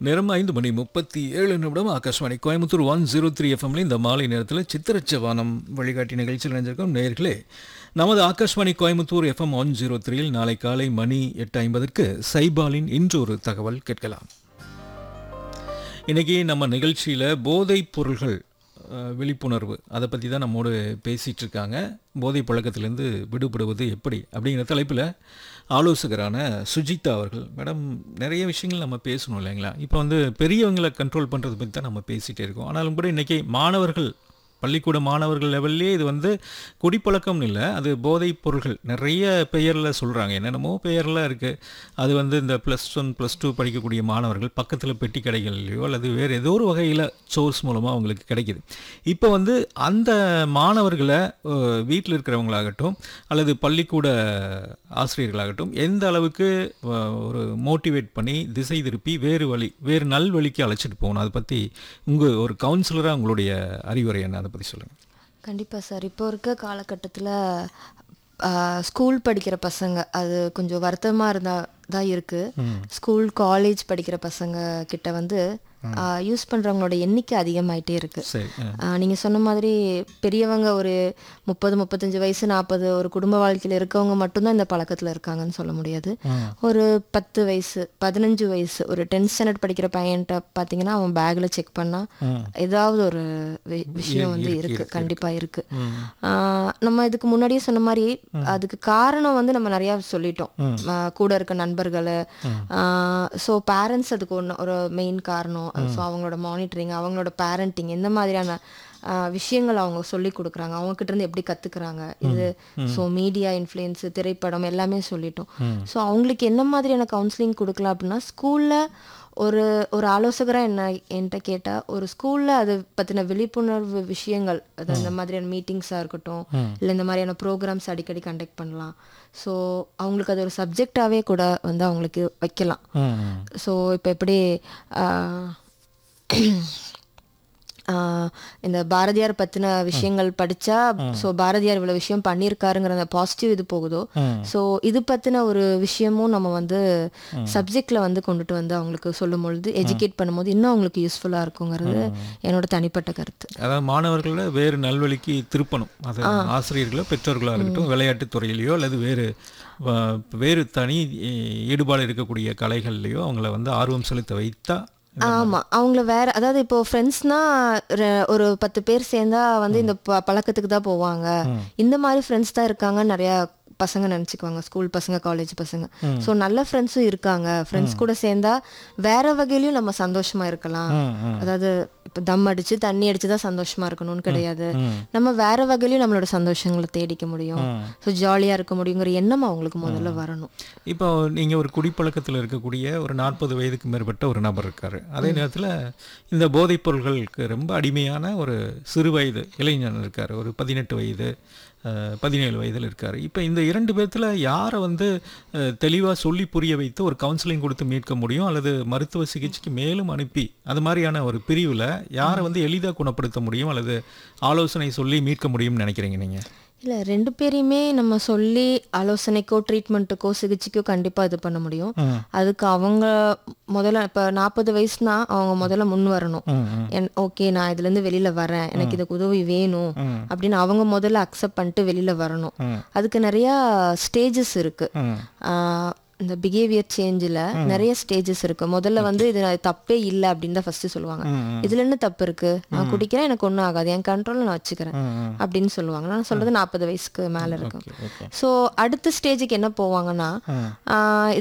நேரம் ஐந்து மணி முப்பத்தி ஏழு நிமிடம் Akashvani Coimbatore one zero three எஃப்எம்ல இந்த மாலை நேரத்தில் சித்திரச்சவானம் வழிகாட்டி நிகழ்ச்சியில் நினைஞ்சிருக்கோம் நேர்களே நமது Akashvani Coimbatore FM one zero த்ரீயில் நாளை காலை மணி எட்டு ஐம்பதற்கு சைபாலின் இன்றொரு தகவல் கேட்கலாம் இன்னைக்கு நம்ம நிகழ்ச்சியில் போதைப் பொருள்கள் அஹ், விழிப்புணர்வு அதை பற்றி தான் நம்மோடு பேசிகிட்டு இருக்காங்க போதை பழக்கத்திலேருந்து விடுபடுவது எப்படி அப்படிங்கிற தலைப்பில் ஆலோசகரான சுஜிதா அவர்கள் மேடம் நிறைய விஷயங்கள் நம்ம பேசணும் இல்லைங்களா இப்போ வந்து பெரியவங்களை கண்ட்ரோல் பண்ணுறது பற்றி தான் நம்ம பேசிகிட்டே இருக்கோம் ஆனாலும் கூட இன்றைக்கி மாணவர்கள் பள்ளிக்கூட மாணவர்கள் லெவல்லே இது வந்து குடிப்பழக்கம்னு இல்லை அது போதைப் பொருள்கள் நிறைய பெயரில் சொல்கிறாங்க என்னென்னமோ பெயரில் இருக்குது அது வந்து இந்த ப்ளஸ் ஒன் ப்ளஸ் டூ படிக்கக்கூடிய மாணவர்கள் பக்கத்தில் பெட்டி கடைகள்லையோ அல்லது வேறு ஏதோ ஒரு வகையில் சோர்ஸ் மூலமாக அவங்களுக்கு கிடைக்குது இப்போ வந்து அந்த மாணவர்களை வீட்டில் இருக்கிறவங்களாகட்டும் அல்லது பள்ளிக்கூட ஆசிரியர்களாகட்டும் எந்த அளவுக்கு அஹ், ஒரு மோட்டிவேட் பண்ணி திசை திருப்பி வேறு வழி வேறு நல்வழிக்கு அழைச்சிட்டு போகணும் அதை பற்றி உங்கள் ஒரு கவுன்சிலராக உங்களுடைய அறிவுரை என்ன அதை பற்றி சொல்லுங்கள் கண்டிப்பாக சார் இப்போ இருக்க காலகட்டத்தில் ஸ்கூல் படிக்கிற பசங்க அது கொஞ்சம் வருத்தமாக இருந்தால் தான் இருக்குது ஸ்கூல் காலேஜ் படிக்கிற பசங்க கிட்ட வந்து யூஸ் பண்ணுறவங்களோட எண்ணிக்கை அதிகமாயிட்டே இருக்குது சரி ஆ. நீங்கள் சொன்ன மாதிரி பெரியவங்க ஒரு முப்பது முப்பத்தஞ்சு வயசு நாற்பது ஒரு குடும்ப வாழ்க்கையில் இருக்கவங்க மட்டும்தான் இந்த பழக்கத்தில் இருக்காங்கன்னு சொல்ல முடியாது ஒரு பத்து வயசு பதினஞ்சு வயசு ஒரு டென்த் ஸ்டாண்டர்ட் படிக்கிற பையன்கிட்ட பார்த்தீங்கன்னா அவன் பேக்கில் செக் பண்ணால் ஏதாவது ஒரு வி- விஷயம் வந்து இருக்கு கண்டிப்பாக இருக்கு ஆஹ் நம்ம இதுக்கு முன்னாடியே சொன்ன மாதிரி அதுக்கு காரணம் வந்து நம்ம நிறைய சொல்லிட்டோம் ஆஹ் கூட இருக்க நண்பர்களை ஸோ பேரண்ட்ஸ் அதுக்கு ஒன்று ஒரு மெயின் காரணம் ஸோ அவங்களோட மானிட்டரிங் அவங்களோட பேரண்டிங் எந்த மாதிரியான ஆஹ் விஷயங்கள் அவங்க சொல்லி கொடுக்குறாங்க அவங்க கிட்ட இருந்து எப்படி கத்துக்கிறாங்க இது ஸோ மீடியா இன்ஃப்ளூயன்ஸ் திரைப்படம் எல்லாமே சொல்லிட்டோம் ஸோ அவங்களுக்கு என்ன மாதிரியான கவுன்சிலிங் கொடுக்கலாம் அப்படின்னா ஸ்கூல்ல ஒரு ஒரு ஆலோசகராக என்ன என்கிட்ட கேட்டால் ஒரு ஸ்கூலில் அது பற்றின விழிப்புணர்வு விஷயங்கள் அது இந்த மாதிரியான மீட்டிங்ஸாக இருக்கட்டும் இல்லை இந்த மாதிரியான ப்ரோக்ராம்ஸ் அடிக்கடி கண்டக்ட் பண்ணலாம் ஸோ அவங்களுக்கு அது ஒரு சப்ஜெக்டாகவே கூட வந்து அவங்களுக்கு வைக்கலாம் ம் ஸோ இப்போ எப்படி ஆஹ், ஆஹ், இந்த பாரதியார் பற்றின விஷயங்கள் படித்தா ஸோ பாரதியார் இவ்வளோ விஷயம் பண்ணியிருக்காருங்கிற அந்த பாசிட்டிவ் இது போகுதோ ஸோ இது பற்றின ஒரு விஷயமும் நம்ம வந்து சப்ஜெக்டில் வந்து கொண்டுட்டு வந்து அவங்களுக்கு சொல்லும் பொழுது எஜுகேட் பண்ணும்போது இன்னும் அவங்களுக்கு யூஸ்ஃபுல்லாக இருக்குங்கிறது என்னோட தனிப்பட்ட கருத்து அதாவது மாணவர்களை வேறு நல்வழிக்கு திருப்பணும் அது ஆசிரியர்களோ பெற்றோர்களோ இருக்கட்டும் விளையாட்டுத் துறையிலையோ அல்லது வேறு வ- வேறு தனி ஈ- ஈடுபாடு இருக்கக்கூடிய கலைகள்லையோ அவங்கள வந்து ஆர்வம் செலுத்த வைத்தா ஆமா அவங்கள வேற அதாவது இப்போ ஃப்ரெண்ட்ஸ்னா ஒரு பத்து பேர் சேர்ந்தா வந்து இந்த ப- பழக்கத்துக்கு தான் போவாங்க இந்த மாதிரி ஃப்ரெண்ட்ஸ் தான் இருக்காங்க நிறைய பசங்க நினச்சிக்குவாங்க ஸ்கூல் பசங்க காலேஜ் பசங்க ஸோ நல்ல ஃப்ரெண்ட்ஸும் இருக்காங்க ஃப்ரெண்ட்ஸ் கூட சேர்ந்தா வேற வகையிலயும் நம்ம சந்தோஷமா இருக்கலாம் அதாவது இப்போ தம் அடிச்சு தண்ணி அடிச்சு தான் சந்தோஷமா இருக்கணும்னு கிடையாது நம்ம வேற வகையிலயும் நம்மளோட சந்தோஷங்களை தேடிக்க முடியும் ஸோ ஜாலியா இருக்க முடியுங்கிற எண்ணம் அவங்களுக்கு முதல்ல வரணும் இப்போ நீங்கள் ஒரு குடிப்பழக்கத்தில் இருக்கக்கூடிய ஒரு நாற்பது வயதுக்கு மேற்பட்ட ஒரு நபர் இருக்கார் அதே நேரத்தில் இந்த போதைப் பொருள்களுக்கு ரொம்ப அடிமையான ஒரு சிறு வயது இளைஞன் இருக்கார் ஒரு பதினெட்டு வயது அஹ், பதினேழு வயதில் இருக்கார் இப்போ இந்த இரண்டு பேர்த்தில் யாரை வந்து தெளிவாக சொல்லி புரிய வைத்து ஒரு கவுன்சிலிங் கொடுத்து மீட்க முடியும் அல்லது மருத்துவ சிகிச்சைக்கு மேலும் அனுப்பி அது மாதிரியான ஒரு பிரிவில் யாரை வந்து எளிதாக குணப்படுத்த முடியும் அல்லது ஆலோசனை சொல்லி மீட்க முடியும்னு நினைக்கிறீங்க நீங்கள் இல்லை ரெண்டு பேரையுமே நம்ம சொல்லி ஆலோசனைக்கோ ட்ரீட்மெண்ட்டுக்கோ சிகிச்சைக்கோ கண்டிப்பாக இது பண்ண முடியும் அதுக்கு அவங்க முதல்ல இப்போ நாற்பது வயசுனா அவங்க முதல்ல முன் வரணும் என் ஓகே நான் இதுலேருந்து வெளியில் வரேன் எனக்கு இதுக்கு உதவி வேணும் அப்படின்னு அவங்க முதல்ல அக்செப்ட் பண்ணிட்டு வெளியில் வரணும் அதுக்கு நிறையா ஸ்டேஜஸ் இருக்கு ஆஹ் இந்த பிஹேவியர் சேஞ்சில் நிறைய ஸ்டேஜஸ் இருக்கு முதல்ல வந்து இது தப்பே இல்லை அப்படின்னு தான் ஃபர்ஸ்ட் சொல்லுவாங்க இதுல என்ன தப்பு இருக்கு நான் குடிக்கிறேன் எனக்கு ஒன்றும் ஆகாது என் கண்ட்ரோலில் நான் வச்சுக்கிறேன் அப்படின்னு சொல்லுவாங்க நான் சொல்றது நாற்பது வயசுக்கு மேல இருக்கு ஓகே ஸோ அடுத்த ஸ்டேஜுக்கு என்ன போவாங்கன்னா ஆஹ்